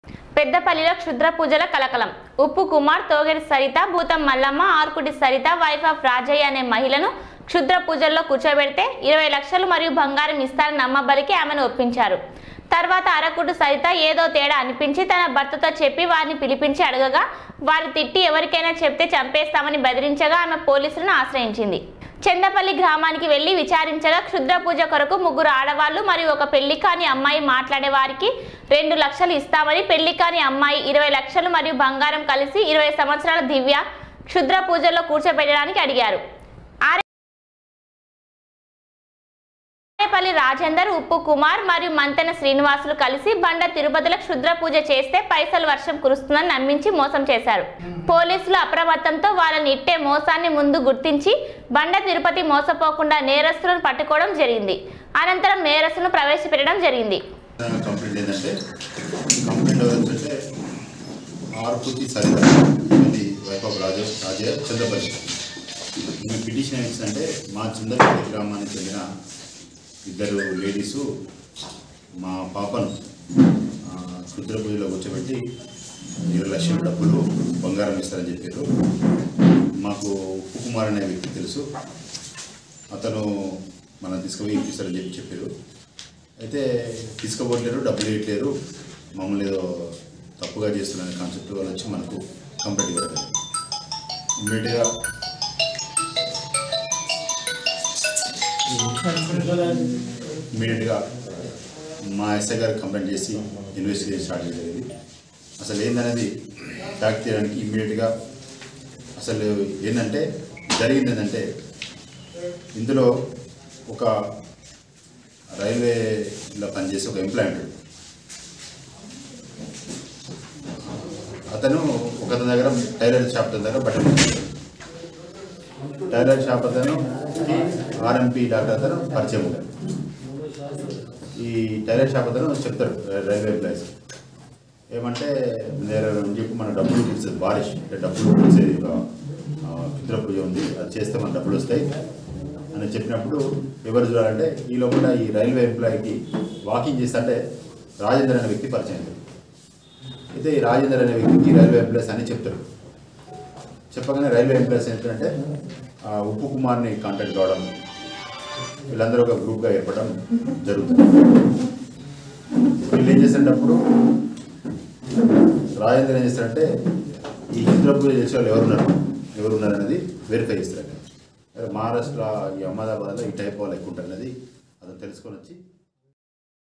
పెద్దపల్లిలో క్షుద్ర పూజల కలకలం ఉప్పు కుమార్ తోగరి సరిత భూతం మల్లమ్మ ఆర్కుటి సరిత వైఫ్ ఆఫ్ రాజయ్య అనే మహిళను క్షుద్ర పూజల్లో కూర్చోబెడితే ఇరవై లక్షలు మరియు బంగారం ఇస్తారని నమ్మబలికి ఆమెను ఒప్పించారు తర్వాత అరకుడు సరిత ఏదో తేడా అనిపించి తన భర్తతో చెప్పి వారిని పిలిపించి అడగగా వారి తిట్టి ఎవరికైనా చెప్తే చంపేస్తామని బెదిరించగా ఆమె పోలీసులను ఆశ్రయించింది చందపల్లి గ్రామానికి వెళ్లి విచారించగా క్షుద్ర పూజ కొరకు ముగ్గురు ఆడవాళ్లు మరియు ఒక పెళ్లి కాని అమ్మాయి మాట్లాడే వారికి రెండు లక్షలు ఇస్తామని పెళ్లి కాని అమ్మాయి ఇరవై లక్షలు మరియు బంగారం కలిసి ఇరవై సంవత్సరాల దివ్య క్షుద్ర పూజల్లో కూర్చోబెట్టడానికి అడిగారు ఆరేపల్లి రాజేందర్ ఉప్పు కుమార్ మరియు మంతెన శ్రీనివాసులు కలిసి బండ తిరుపతిలో క్షుద్ర పూజ చేస్తే పైసలు వర్షం కురుస్తుందని నమ్మించి మోసం చేశారు పోలీసులు అప్రమత్తంతో వాళ్ళని ఇట్టే మోసాన్ని ముందు గుర్తించి బండ తిరుపతి మోసపోకుండా నేరస్తులను పట్టుకోవడం జరిగింది అనంతరం నేరస్తులను ప్రవేశపెట్టడం జరిగింది కంప్లైంట్ ఏంటంటే కంప్లైంట్ ఎవరంటే ఆర్పుతి సరిత ఇది వైఫ్ ఆఫ్ రాజు రాజయ్య చంద్రపల్లి ఈమె పిటిషన్ ఏంటంటే మా చంద్రపల్లి గ్రామానికి చెందిన ఇద్దరు లేడీసు మా పాపను ఆ, క్షుద్ర పూజలో కూర్చోబెట్టి ఇరవై లక్షల డబ్బులు బంగారం ఇస్తారని చెప్పారు మాకు ఉప్పు కుమార్ అనే వ్యక్తి తెలుసు అతను మనం తీసుకుపోయి ఇప్పిస్తారని చెప్పి చెప్పారు అయితే తీసుకోబోట్లేరు డబ్బులు ఇవ్వట్లేరు మమ్మల్ని ఏదో తప్పుగా చేస్తున్నారనే కాన్సెప్ట్ వాళ్ళు వచ్చి మనకు కంప్లైంట్ ఇవ్వడం ఇమ్మీడియట్గా ఇమ్మీడియట్గా మా ఎస్ఐ గారికి కంప్లైంట్ చేసి ఇన్వెస్టిగేషన్ స్టార్ట్ చేయలేదు అసలు ఏందనేది ఫ్యాక్ట్ తీయడానికి ఇమ్మీడియట్గా అసలు ఏంటంటే జరిగింది ఏంటంటే ఇందులో ఒక రైల్వేలో పనిచేసే ఒక ఎంప్లాయ్ ఉంటాడు అతను ఒక అతని దగ్గర టైలర్ షాప్ దగ్గర బట్టలు కుడతాడు. టైలర్ షాప్ అతను ఆర్ఎంపీ డాక్టర్ అతను పరిచయం ఉంటాడు ఈ టైలర్ షాప్ అతను చెప్తాడు రైల్వే ఎంప్లాయీస్ ఏమంటే నేను చెప్పి మన డబ్బులు కుడిసేది బారిష్ అంటే డబ్బులు కుడిసేది ఒక ఆ, పితృ పూజ ఉంది అది చేస్తే మన డబ్బులు వస్తాయి అని చెప్పినప్పుడు ఎవరు చూడాలంటే ఈ లోపల ఈ రైల్వే ఎంప్లాయీకి వాకింగ్ చేస్తుంటే రాజేందర్ అనే వ్యక్తి పరిచయం అయింది అయితే ఈ రాజేందర్ అనే వ్యక్తికి రైల్వే ఎంప్లాయీస్ అని చెప్తారు చెప్పగానే రైల్వే ఎంప్లాయీస్ ఏంటంటే ఆ ఉప్పు కుమార్ని కాంటాక్ట్ కావడం వీళ్ళందరూ ఒక గ్రూప్గా ఏర్పడడం జరుగుతుంది వీళ్ళు ఏం చేసేటప్పుడు రాజేంద్ర ఏం చేస్తారంటే ఈ చిత్ర పూజ చేసే వాళ్ళు ఎవరున్నారు ఎవరున్నారు అనేది వెరిఫై చేస్తారు మహారాష్ట్ర ఈ అహ్మదాబాద్లో ఈ టైప్ వాళ్ళు ఎక్కువ ఉంటారు అనేది అతను తెలుసుకొని వచ్చి